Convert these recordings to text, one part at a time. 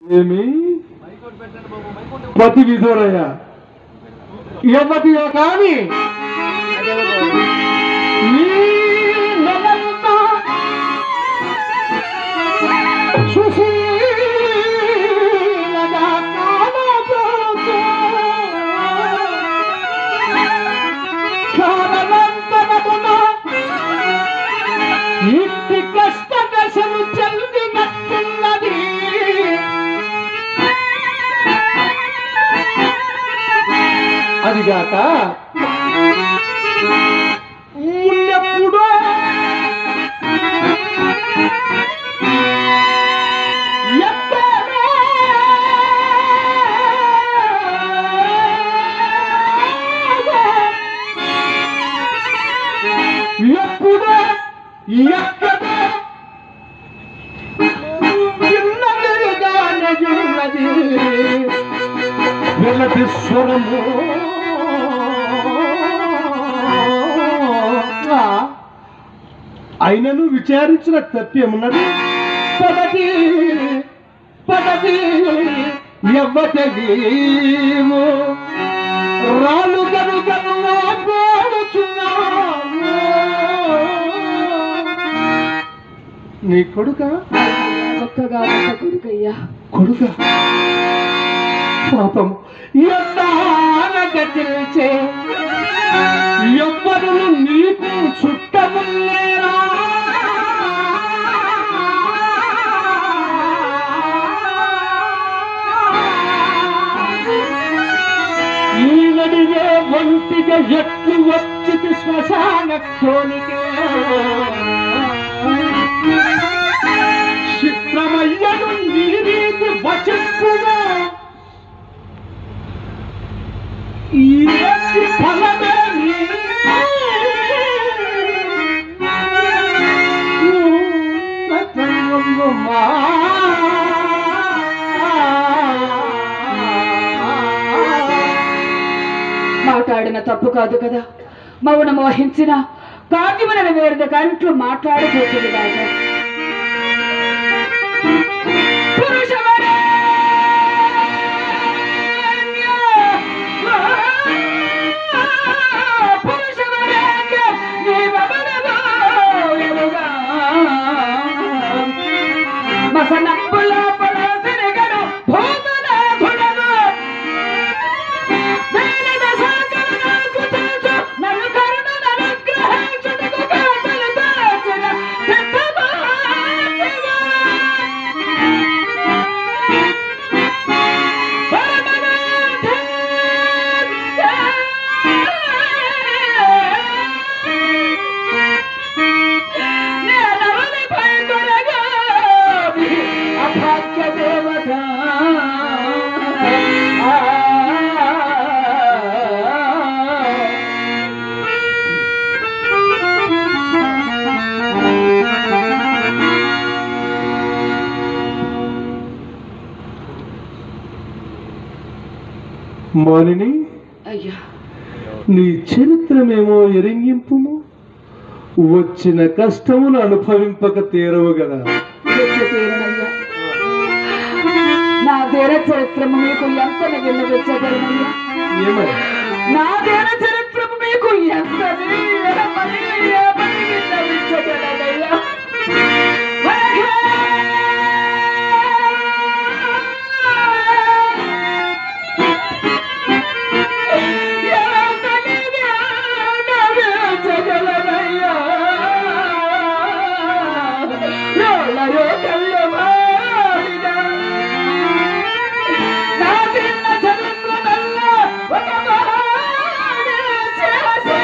ఏమి పతి విధురయ్య యువతియో కాని ఈ నెలంతా సుశీలగా కానబోతూ కానవంతనమున ఇంటి కష్ట దశలు చెందినట్టున్నది అదిగాక మున్నెప్పుడో ఎప్పుడో ఎప్పుడో ఎక్కడో విన్నదిగానయున్నది వెలటి స్వరము ఆ, అయినను విచారించిన తప్పేమున్నది పదటి పదటి ఎవ్వతగీము రాళ్ళు గనుగను పోడుచున్నాము నీ కొడుక ఒక్కగా ఒక్క కొడుకయ్యా కొడుక పాపం ఎన్నానగతిల్చే ఎవ్వరు నీకు చుట్టములేరా ఈనడిగే ఒంటిగా ఎట్లు వచ్చి శ్మశాన కోలికే చిత్రమయ్యను నీ రీతి వచింపుగా ఈ వ్యక్తి ఫలమే నీ. ఉన్నతముమా. మాట్లాడిన తప్పు కాదు కదా మౌనం వహించిన కావ్యములను వేరుద కంట్లు మాట్లాడకూడదు కాదు మసనంబుల పొడ తిరగడు భూతనాథుడను నేనద సాగరనాకు తెలుసు నన్ను కరుణను అనుగ్రహించుటకు కాతలు దాచిన సిద్ధమాయగా. పరమనాథ. నేనవనిపై కొరగావి అభాగ్య దేవత. మానిని అయ్యా నీ చరిత్రమేమో ఎరింగింపుము వచ్చిన కష్టమును అనుభవింపక తీరవు కదా ఎట్లు తీరనయ్యా నా దేర చరిత్రము మీకు ఎంత విన్నవించగలనయ్యా ఏమని నా దేర చరిత్రము మీకు ఎంత ఏమని ఏమని విన్నవించగలనయ్యా ఏమని విన్నవించగలనయ్యా? ఎవరో కళ్ళవాడినా నా పిల్ల చదువుకున్నల్లా ఒక మహాని చేసి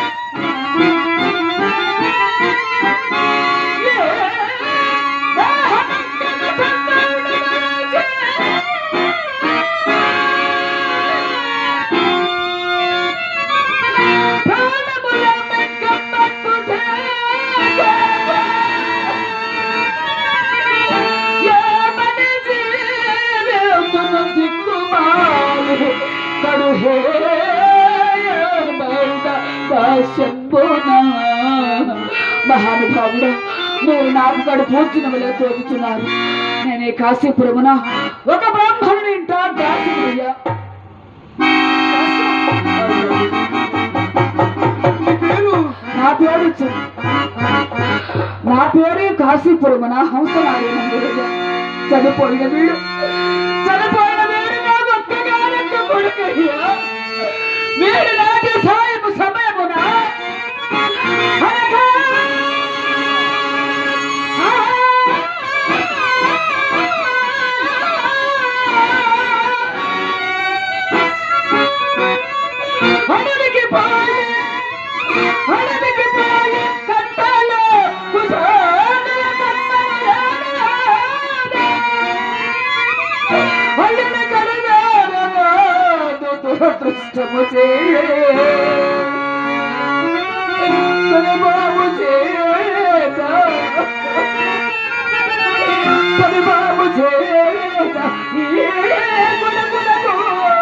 ఏ మహానందన సంపూర్ణమాచే. ప్రాణముల మెక్కమ్మకుటే ఏమని జీవితము దిక్కుమాలు కడుహే బయట కాశంబున మహానుభావుడా నేను నాకు కడు పూర్తినములే తోచుతున్నాను నేనే కాశీపురమున ఒక బ్రాహ్మణుని ఇంట దాసుడయ్యా నీ పేరు నా పేరు చ- నా పేరు కాశీపురమున హంసనారాయణ చనిపోయిన వీడు చనిపోయిన వీడు నా ఒక్కగానొక్క కొడుకయ్యా వీడు నాటి సాయము సమయమున అనగా అడవికి పోయి అడవికి పోయి కట్టాలో కుశాల కట్టలాడ. అల్లిన కడగాలలో దురదృష్టము చేయ. తన బాబు చేత. తన బాబు చేత. ఏ గుణగుణము.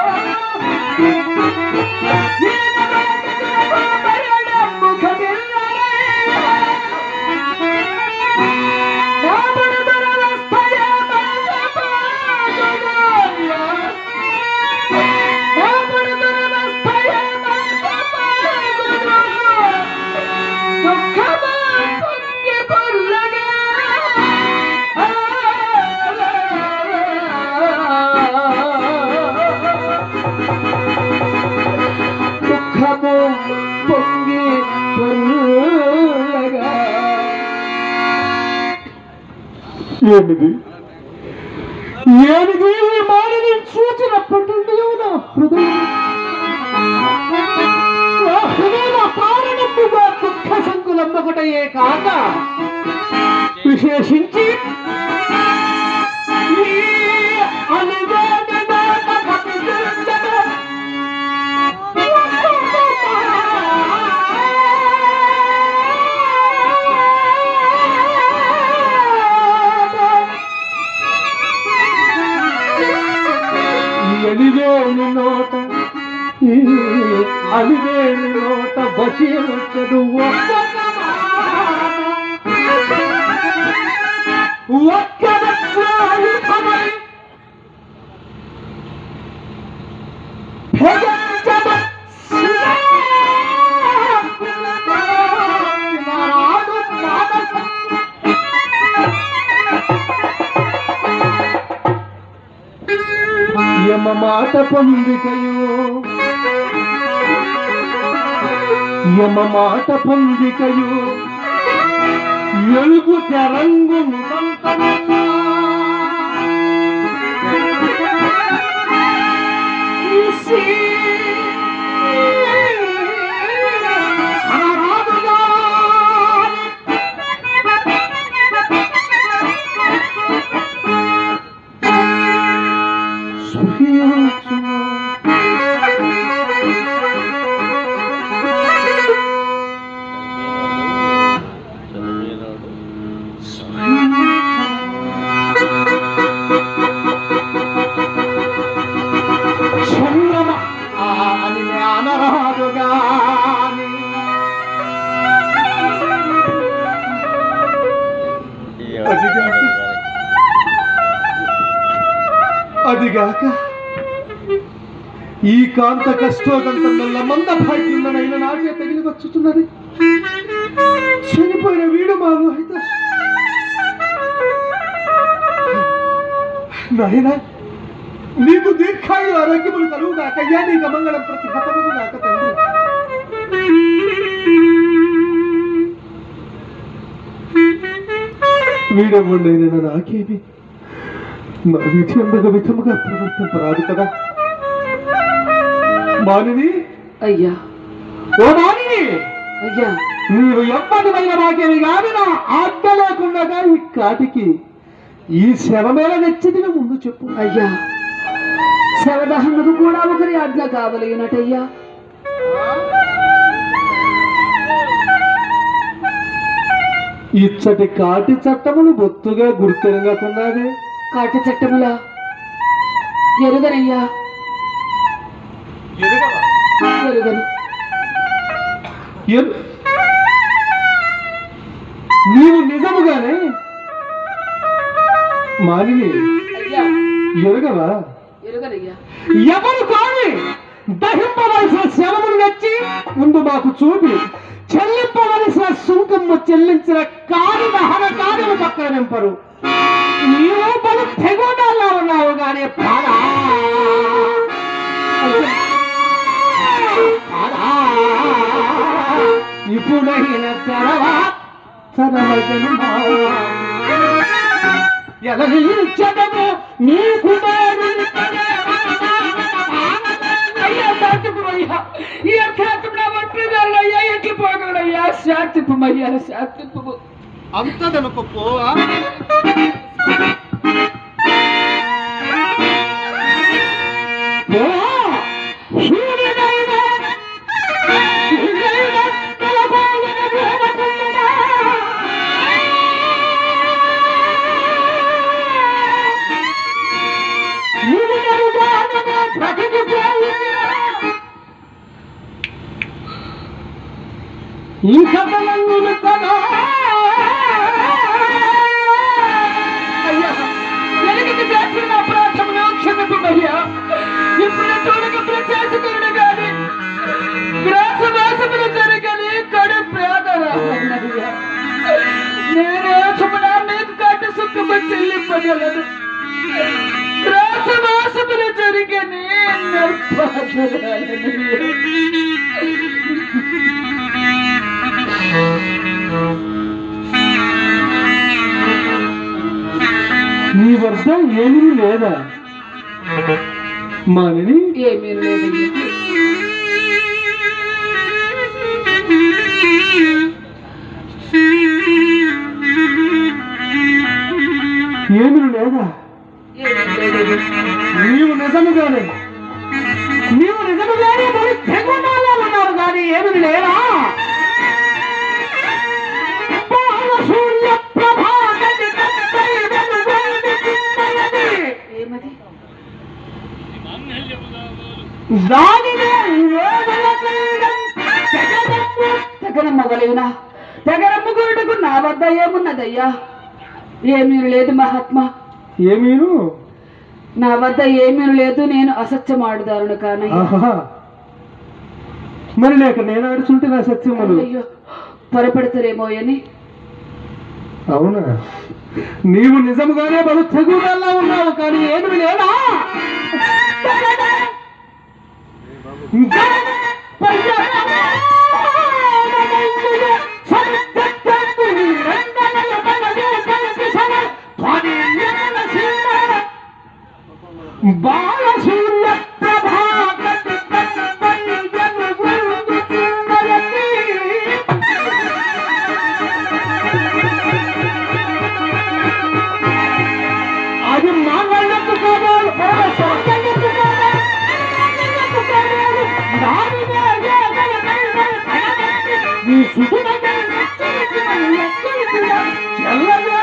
దుఃఖము పొంగి పొర్లగా ఏమిది ఏమిది ఈ మానని చూచినప్పటి నుండి నా హృదయం నా హృదయం కారణముగా దుఃఖ సంకులమ్మొకటయే కాక విశేషించి ఈ అలివేని మాట కనిపించదు. అలివేణి నోట ఈ అలివేణి నోట బసీలొచ్చదు యమ మాట పొందికయో యమ మాట పొందికయో ఎలుగు తెరంగు చంద్రమ అని అనరాదుగాని అదిగాక ఈ కాంత కష్టోదంతం వల్ల మంద భాగ్యుందనైన నాకే తగిలి వచ్చుతున్నది చనిపోయిన వీడు మా మహిత నాయన నీకు దీర్ఘాయు ఆరోగ్యములు కలుగు కాకయ్యా నీకు మంగళం ప్రతి హతములు కాక తండ్రి వీడముండైన నాకేమి నా విధి అందగ విధముగా ప్రవర్తింపరాదు కదా మానిని అయ్యా ఓ మానిని అయ్యా నీవు ఎప్పటివైన నాకేమి కాదు నా ఆజ్ఞ లేకుండా ఈ కాటికి ఈ శవమేళ నెచ్చదిగా ముందు చెప్పు అయ్యా శవదహనకు కూడా ఒకరి ఆజ్ఞ కావలిగినట్టయ్యా ఇచ్చటి కాటి చట్టములు బొత్తుగా గుర్తెరగకున్నావే కాటి చట్టములా ఎరుగనయ్యా ఎరుగను ఎన్- నీవు నిజముగానే మాలిని అయ్యా ఎరగవా ఎరుగనయ్యా ఎవరు కాని దహింపవలసిన శవమును నచ్చి ముందు మాకు చూపి చెల్లింపవలసిన సుంకమ్ము చెల్లించిన కాని దహన కార్యము పక్కన నింపరు నీవు పలు తెగుడాల్లో ఉన్నావు కానీ పాడా పాడా. ఇప్పుడైన తెరవా చదవగను ఎలగించదము నీ కుమారుని అయ్యా శాంతింపమయ్యా ఈ అర్థాత్మ నా ఒంటరిదారులు అయ్యా ఎట్లు పోగలయ్యా శాంతింపమయ్యా శాంతింపము అంతదనుకు పోవా ఇంకా బలంగులు కదా అయ్యా వెనకటి చేసిన అపరాధమును క్షమింపమయ్యా ఇప్పుడు తోడకప్పుడు చేసుకుని గాని గ్రాసవాసములు జరగని కడు ప్రాధరామయ్యా నేనే చుమనా మీకు కాటు సుఖము చెల్లింపగలను గ్రాసవాసములు జరగని నిర్పాదరాలనయ్యా నీ వద్ద ఏమీ లేదా మాలిని ఏమీ లేదయ్యా ఏమీ లేదా ఏమీ లేదయ్యా నీవు నిజముగానే నీవు నిజముగానే మరి తెగుండాలో ఉన్నావు కానీ ఏమి లేదా బాలశూన్య ప్రభాకటి తప్పై వెలుగొంది చిన్నయది. ఏమది దానినే వేదన క్రీడం తెగదెప్పు. తెగనమ్మగలేనా తెగనమ్మగురుడుకు నా వద్ద ఏమున్నదయ్యా ఏమీ లేదు మహాత్మా ఏమీను నా వద్ద ఏమీ లేదు నేను అసత్యమాడుదారును కానయ్యా ఆహా. మరి లేక నేను అడుచుంటే నా సత్యములు అయ్యో పొరపడతారేమో అని అవునా నీవు నిజముగానే బలు తెగుదల్లా ఉన్నావు కానీ ఏమి లేదా బాలసూర్య ప్రభాకటి తప్పై వెలుగొందు చిన్నయతి. అది మాంగళ్యకు కావాలి సౌందర్యకు కావాలి మాంగళ్యకు కావాలి దానినే వేదన కైవై కనబట్టి నీ సుగుణమే నచ్చనిది మన లెక్కనిదిగా చెల్లగా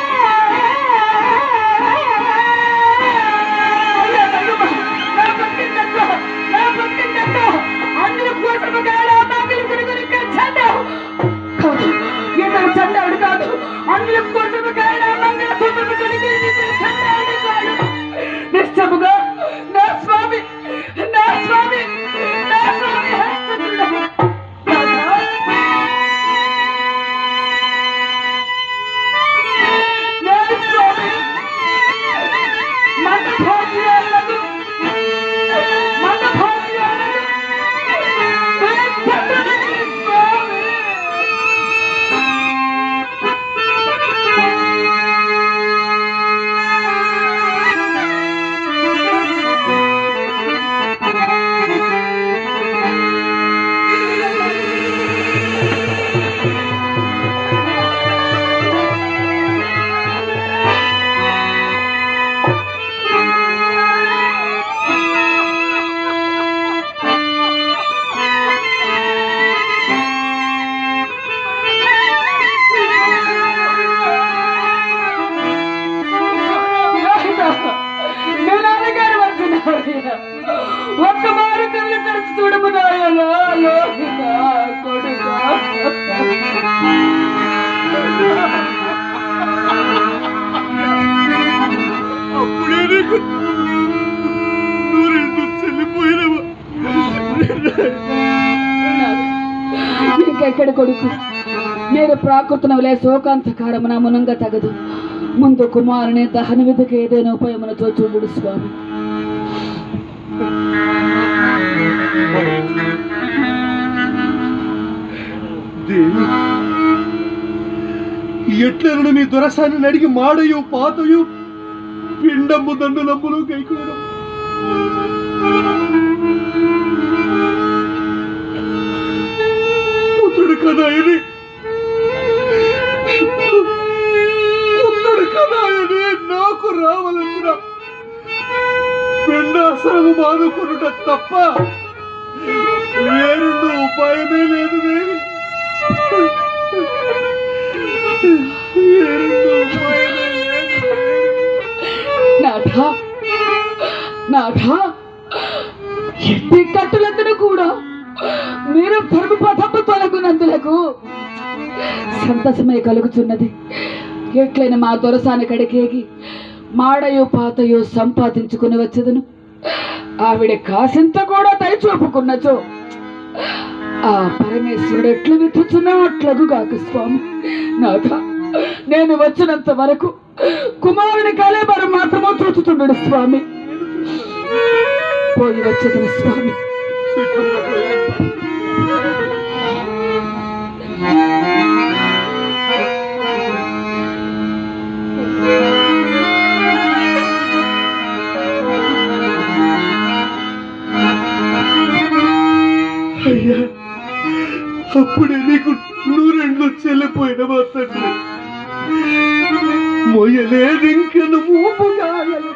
నా పట్టిందక్కో, నా పట్టిందక్కో, అందరి కోసముగా నా మాటలు గురుగురికే చండావు. కాదు, ఇతను చండావుడు కాదు. అందరి కోసముగా నా మంగళ సూత్రము గురికి ఇతను చండావుడు కాదు. నిశ్చయముగా నా స్వామి, నా స్వామి, నా స్వామి హస్తముండవు. కాదా? నా స్వామి, మన భాగ్యాలను మన భాగ్యాలను వెంటనే స్వామి. మీ నాన్నగారు వచ్చినారయ్యా. ఒక్క మారు కళ్ళు తెరిచి చూడము నాయనా లోహిత కొడుకా నూరెండు చెల్లిపోయినవా ఇంకెక్కడ కొడుకు నేను ప్రాకృతనవలే శోకాంతకారమున మునంగ తగదు ముందు కుమారుని దహన విధికి ఏదైనా ఉపాయమునతో చూడు స్వామి దేవి ఎట్లను నీ దొరసాన్ని అడిగి మాడయు పాతయు పిండమ్ము దండులమ్ములు కైకోవడం పుత్రుడు కదా ఇది పుత్రుడు కదా ఇది నాకు రావలసిన పిండాసనము మానుకునుట తప్ప వేరుండు ఉపాయమే లేదు దేవి వేరుండు ఉపాయమే లేదు దేవి. నాథ నాథ ఎన్ని కట్టులందును కూడా మీరు పరుగు పథపు తొలగునందులకు సంతసమే కలుగుతున్నది ఎట్లయిన మా దొరసాని కడికేగి మాడయో పాతయో సంపాదించుకుని వచ్చేదను ఆవిడ కాసింత కూడా దయచూపుకున్నచో ఆ పరమేశ్వరుడు ఎట్లు విప్పుచున్నా అట్లగు కాక స్వామి నాథ నేను వచ్చినంత వరకు కుమారుని కలేబరం మాత్రమో చూచుతుండడు స్వామి పోయి వచ్చేదని స్వామి అయ్యా అప్పుడే నీకు నూరెండ్లు చెల్లిపోయిన తండ్రి మొయ్యలేదు ఇంకను మూపుగాయలు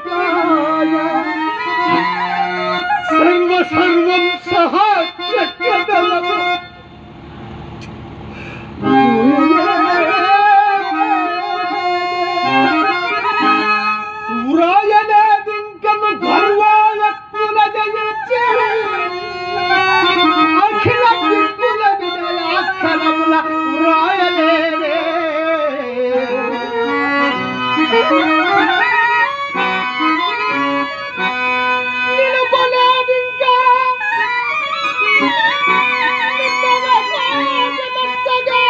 సర్వ సర్వం సహా చక్కదలము వ్రాయలేదింకను గర్వాలత్తుల జయించి అఖిల దిక్కుల విజయాక్షరముల వ్రాయలేదే నిలుపలేదింకా నిన్నగ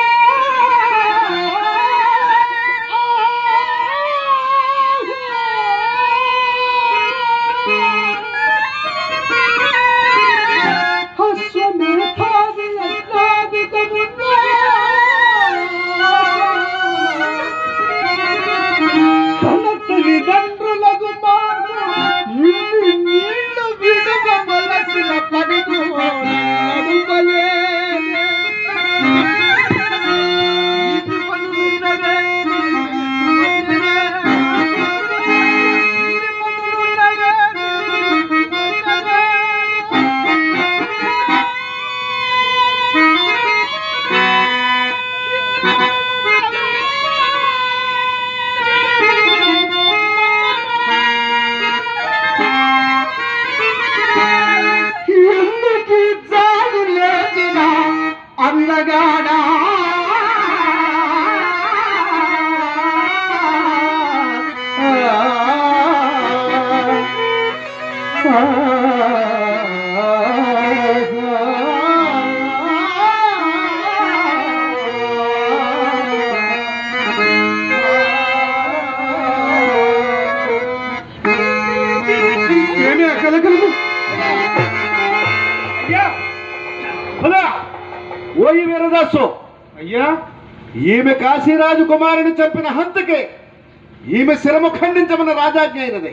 తన తల్లిదండ్రులకు మాత్రం ఇన్ని నీళ్లు విడవలసిన పడుకు నడుపలేదే. ఇది పనులున్నదే. ఇది పనులున్నదే. ఎందుకు జాడు లేచిన అందగాడా ఏమి ఆ కలకలము అయ్యా పదా ఓయి వీరదాసు అయ్యా ఈమె కాశీరాజు కుమారుని చంపిన హంతకే ఈమె శిరము ఖండించమన్న రాజాజ్ఞ అయినది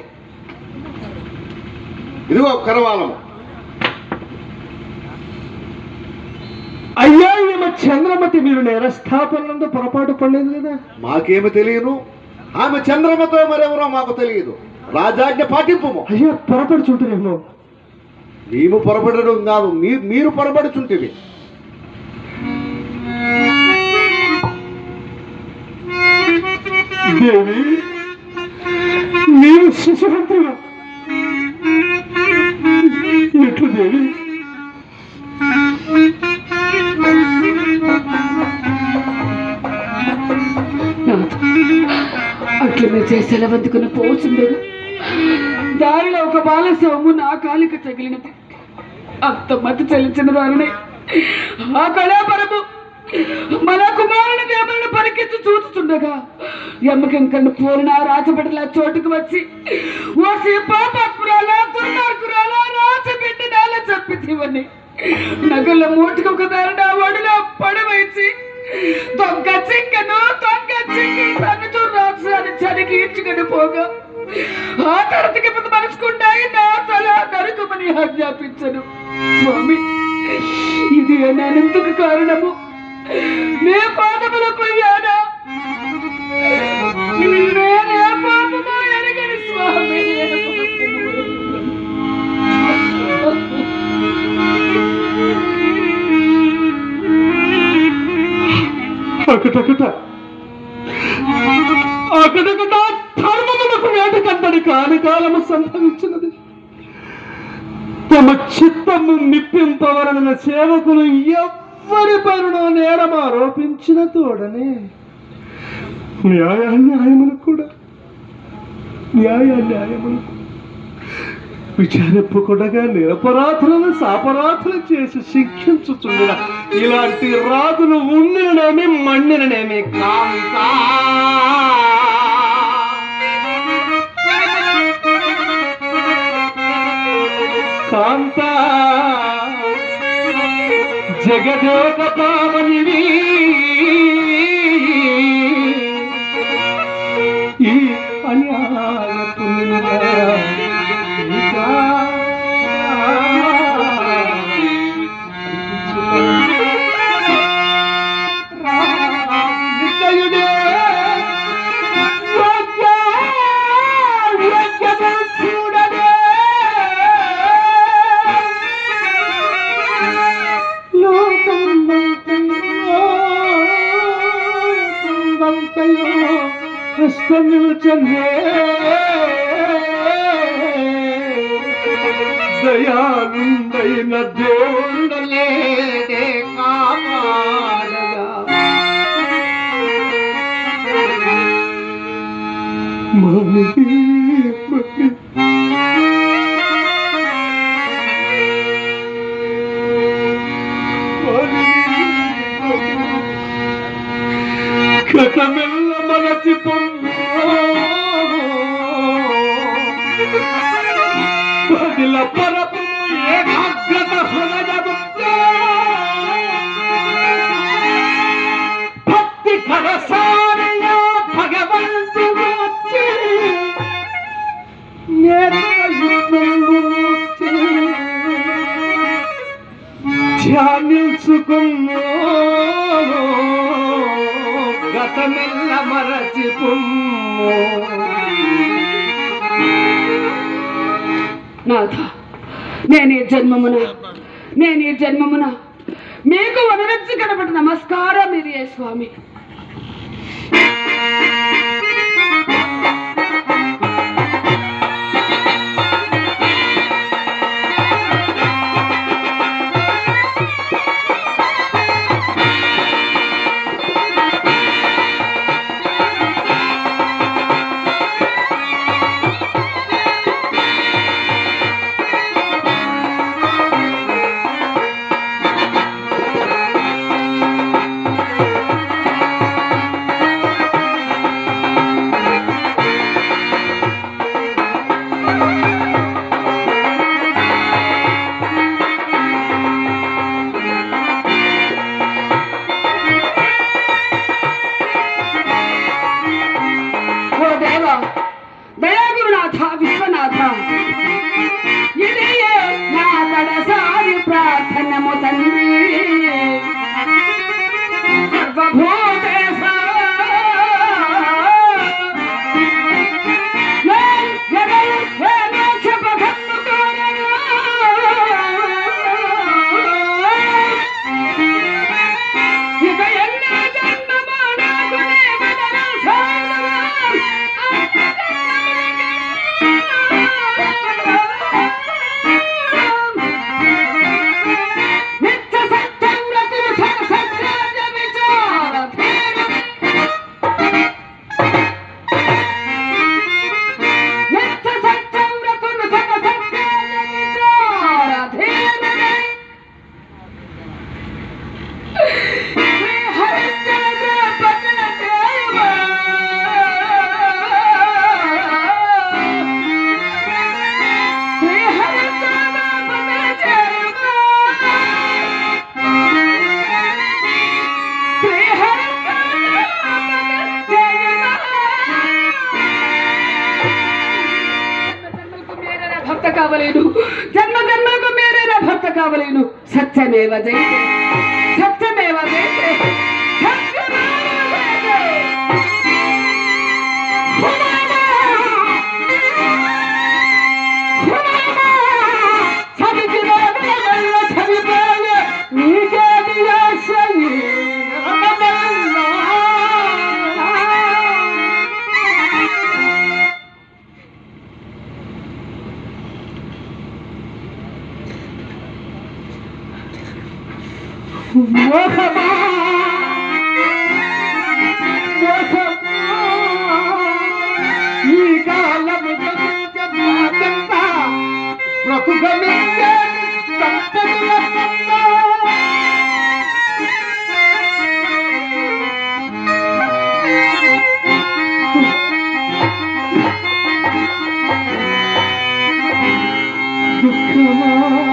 ఇదిగో కరవాలము అయ్యా ఈమె చంద్రమతి మీరు నేరస్థాపనందు పొరపాటు పడలేదు కదా మాకేమి తెలియను ఆమె చంద్రమతో మరెవరో మాకు తెలియదు రాజాజ్ఞ పాటింపు అయ్యా పొరపాటు చుంటారేమో మేము పొరపడడం కాదు మీ- మీరు పొరపడుచుంటివి దేవి నేను శిశుహంతులు ఎట్లు దేవి నాథ, అట్లా మీరు చేసేలా వందుకుని పోచుండేది బాలశవము నా కాలిక తగిలినది అంత మతి చెల్లించిన దానిని ఆ కళాపరము మన కుమారుని దేవుని పరికెత్తి చూస్తుండగా ఎమ్మకింకన్ను పూర్ణ రాజబిడ్డల చోటుకు వచ్చి ఓ పాపాత్మురాల దుర్మార్గురాల రాజబిడ్డనాల చెప్పితివని నగల మూటికి ఒక దారిన ఒడిలో పడవేసి దొంగ చిక్కను దొంగ చిక్కి తనచు రాజు అని చనికి ఈడ్చుకొని పోగా ఆ తరతికి ముందు మనసుకుంటాయి నా తల నరుకమని ఆజ్ఞాపించను స్వామి ఇది నేనెందుకు కారణము నే పాదముల పోయానా నేనే పాపమో ఎరగని స్వామి అకటకట అకటకట ధర్మమునకు వేటకంతడి కాని కాలము సంభవించినది తమ చిత్తము నిప్పింపవలన సేవకులు ఎవ్వరి పనులో నేరం ఆరోపించిన తోడనే న్యాయ న్యాయములు కూడా న్యాయ న్యాయములు విచారింపకుండా నిరపరాధులను సాపరాధులు చేసి శిక్షించుచుండిన ఇలాంటి రాజులు ఉండిననేమి మండిననేమి కాంత కాంత జగదేక పావనివి ఈ అన్యాయపు దయాలుండైన దేవుడలేదే కాపాడగా మణి మణి కథమెల్ల మనసి పదిల పరపు ఏకాగ్రత హృదయముతో భక్తి కరసారణ భగవంతు వచ్చి నేత్రయుగ్మము వచ్చి ధ్యానించుకున్నో గతమెల్ల మరచిపుమ్మో నాథ నేను ఈ జన్మమున నేను ఈ జన్మమున మీకు వనరచ్చి కనబడి నమస్కారం ఇది ఏ స్వామి ఓ దేవ దయాగురునాథ విశ్వనాథ ఇది నా కడసారి ప్రార్థనము తండ్రి సర్వభూతేశ ఏయ్, ఎగై, ఏ మోక్ష పథము కోరను. ఇక ఎన్నో జన్మము నాకు నేమనను సాయము. భర్త కావలేను జన్మ జన్మలకు మీరే నా భర్త కావలేను సత్యమేవ జయతే సత్యమేవ జయతే సత్యమేవ జయతే ఈ కాలము బ్రతుకమాకంతా బ్రతుకమింగే సంపదల సంతా. దుఃఖమా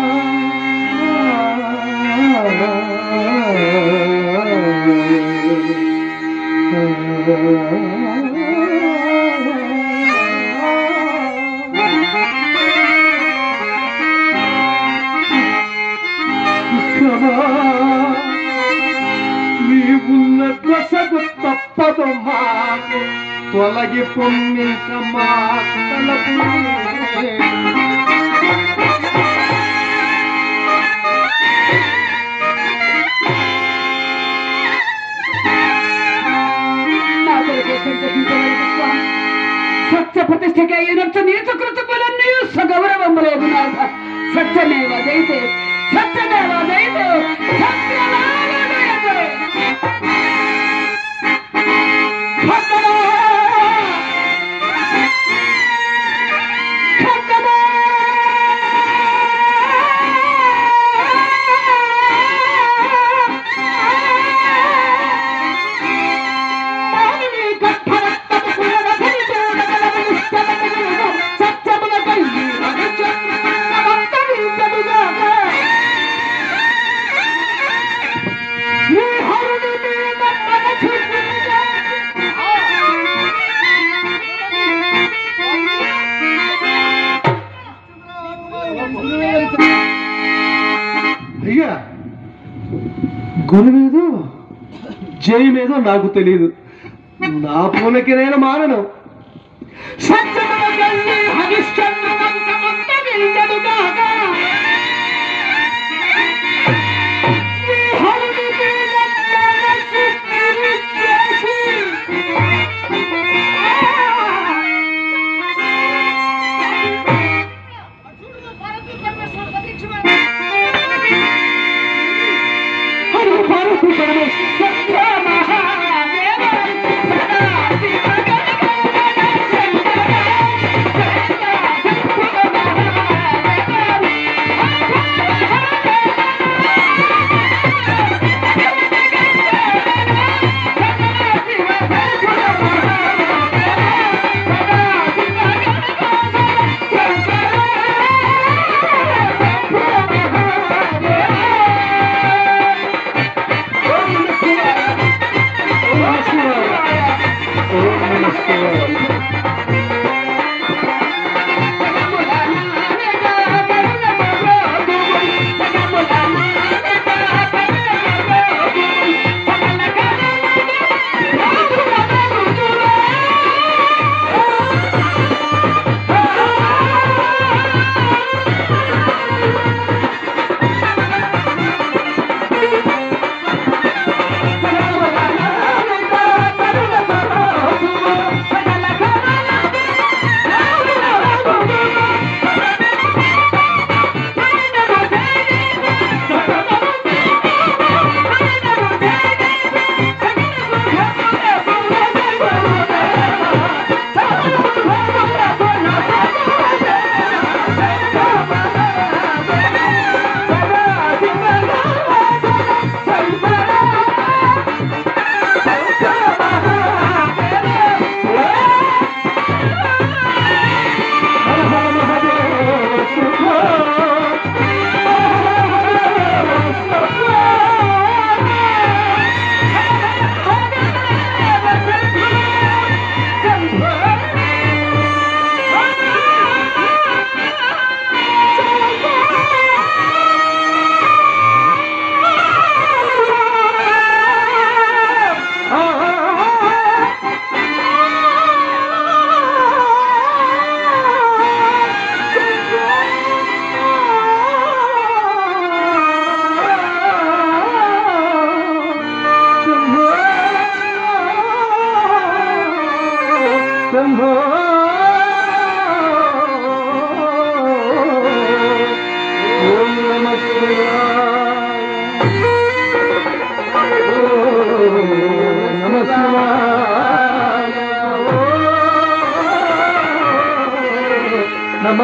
నీవున్న త్వసగు తప్పదు మాకు తొలగి పొమ్మిక మా తలపు నా కొరకు సంకల్పించవలసిన స్వామి. సత్య ప్రతిష్టగా ఈనొచ్చ నీచ కృతములన్నీ సగౌరవములేదు నాథ సత్యమేవ జైతే సత్యమేవ జైతే సత్యమేవ జయతే భక్తమా భక్తమా అయ్యా గురువేదో జయమేదో నాకు తెలియదు నా పూలకి నేను మారను సత్యములకెళ్ళి హరిశ్చంద్రుడంతమంత నిలిచెనుగాక. శ్రీహరుని మీద మనసు నిలిచేసి. హరి భారతి పరమేశ్వర సత్య మహాదేవ సదా శివ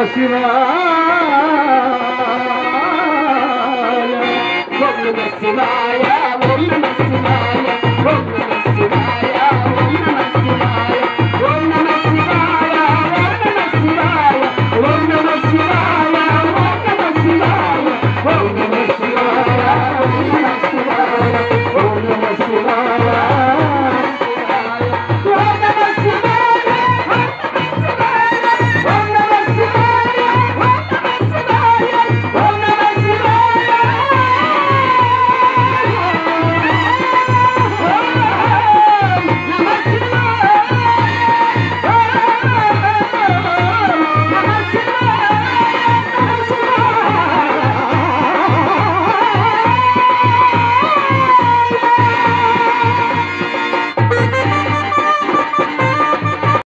శివాయ ఓం నమ శివాయ ఓం నమ శివాయ ఓం నమ